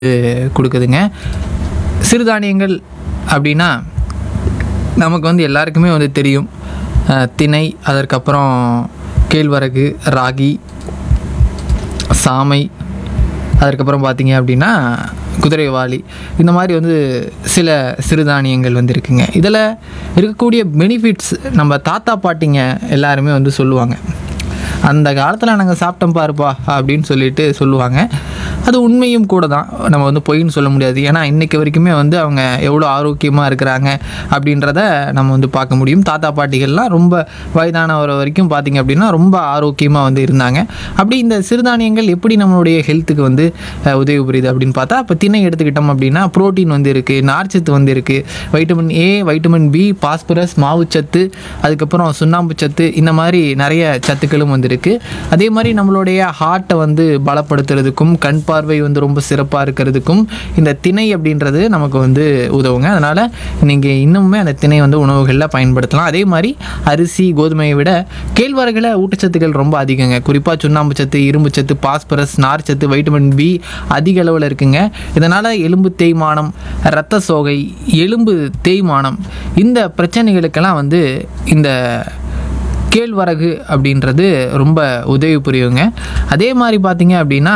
கொடுக்குதுங்க சிறுதானியங்கள் அப்படின்னா நமக்கு வந்து எல்லாருக்குமே வந்து தெரியும் அஹ், திணை அதற்கப்புறம் கேழ்வரகு ராகி சாமை அதற்கப்புறம் பார்த்தீங்க அப்படின்னா குதிரைவாளி இந்த மாதிரி வந்து சில சிறுதானியங்கள் வந்து இருக்குங்க இதில் இருக்கக்கூடிய பெனிஃபிட்ஸ் நம்ம தாத்தா பாட்டிங்க எல்லாருமே வந்து சொல்லுவாங்க அந்த காலத்தில் நாங்கள் சாப்பிட்டோம் பாருப்பா அப்படின்னு சொல்லிட்டு சொல்லுவாங்க அது உண்மையும் கூட தான் நம்ம வந்து பொய்ன்னு சொல்ல முடியாது ஏன்னா இன்னைக்கு வரைக்குமே வந்து அவங்க எவ்வளோ ஆரோக்கியமாக இருக்கிறாங்க அப்படின்றத நம்ம வந்து பார்க்க முடியும் தாத்தா பாட்டிகள்லாம் ரொம்ப வயதானவரை வரைக்கும் பார்த்திங்க அப்படின்னா ரொம்ப ஆரோக்கியமாக வந்து இருந்தாங்க அப்படி இந்த சிறுதானியங்கள் எப்படி நம்மளுடைய ஹெல்த்துக்கு வந்து அஹ், உதவி புரியுது அப்படின்னு பார்த்தா இப்போ திணை எடுத்துக்கிட்டோம் அப்படின்னா புரோட்டீன் வந்து இருக்குது நார்ச்சத்து வந்து இருக்குது vitamin A vitamin B phosphorus மாவுச்சத்து அதுக்கப்புறம் சுண்ணாம்பு சத்து இந்த மாதிரி நிறைய சத்துக்களும் வந்து இருக்குது அதே மாதிரி நம்மளுடைய ஹார்ட்டை வந்து பலப்படுத்துறதுக்கும் கண் பார்வை வந்து ரொம்ப சிறப்பாக இருக்கிறதுக்கும் இந்த திணை அப்படின்றது நமக்கு வந்து உதவுங்க அதனால் நீங்கள் இன்னுமே அந்த திணை வந்து உணவுகளில் பயன்படுத்தலாம் அதே மாதிரி அரிசி கோதுமையை விட கேழ்வரகுல ஊட்டச்சத்துக்கள் ரொம்ப அதிகங்க குறிப்பாக சுண்ணாம்பு சத்து இரும்பு சத்து பாஸ்பரஸ் நார் சத்து வைட்டமின் பி அதிக அளவில் இருக்குங்க இதனால் எலும்பு தேய்மானம் இரத்த சோகை எலும்பு தேய்மானம் இந்த பிரச்சனைகளுக்கெல்லாம் வந்து இந்த கேழ்வரகு அப்படின்றது ரொம்ப உதவி புரியுங்க அதே மாதிரி பார்த்தீங்க அப்படின்னா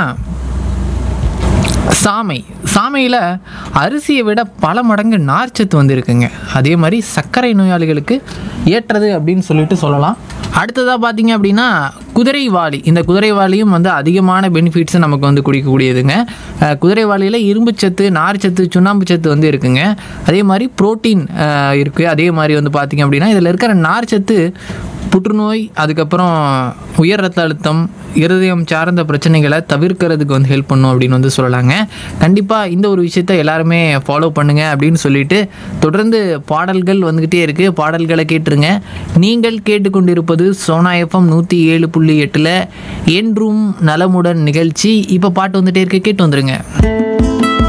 சாமை சாமையில் அரிசியை விட பல மடங்கு நார்ச்சத்து வந்து இருக்குங்க அதே மாதிரி சர்க்கரை நோயாளிகளுக்கு ஏற்றது அப்படின்னு சொல்லிட்டு சொல்லலாம் அடுத்ததாக பார்த்தீங்க அப்படின்னா குதிரைவாளி இந்த குதிரைவாளியும் வந்து அதிகமான பெனிஃபிட்ஸை நமக்கு வந்து குடிக்கக்கூடியதுங்க அஹ், குதிரைவாளியில் இரும்புச்சத்து நார்ச்சத்து சுண்ணாம்பு சத்து வந்து இருக்குங்க அதே மாதிரி புரோட்டீன் இருக்குது அதே மாதிரி வந்து பார்த்தீங்க அப்படின்னா இதில் இருக்கிற நார்ச்சத்து புற்றுநோய் அதுக்கப்புறம் உயர் ரத்த அழுத்தம் இருதயம் சார்ந்த பிரச்சனைகளை தவிர்க்கிறதுக்கு வந்து ஹெல்ப் பண்ணும் அப்படின்னு வந்து சொல்லலாங்க கண்டிப்பாக இந்த ஒரு விஷயத்த எல்லாருமே ஃபாலோ பண்ணுங்க அப்படின்னு சொல்லிட்டு தொடர்ந்து பாடல்கள் வந்துக்கிட்டே இருக்குது பாடல்களை கேட்டுருங்க நீங்கள் கேட்டுக்கொண்டிருப்பது சோனா எஃப்எம் நூற்றி ஏழு புள்ளி எட்டில் என்றும் நலமுடன் நிகழ்ச்சி இப்போ பாட்டு வந்துட்டே இருக்கு கேட்டு வந்துருங்க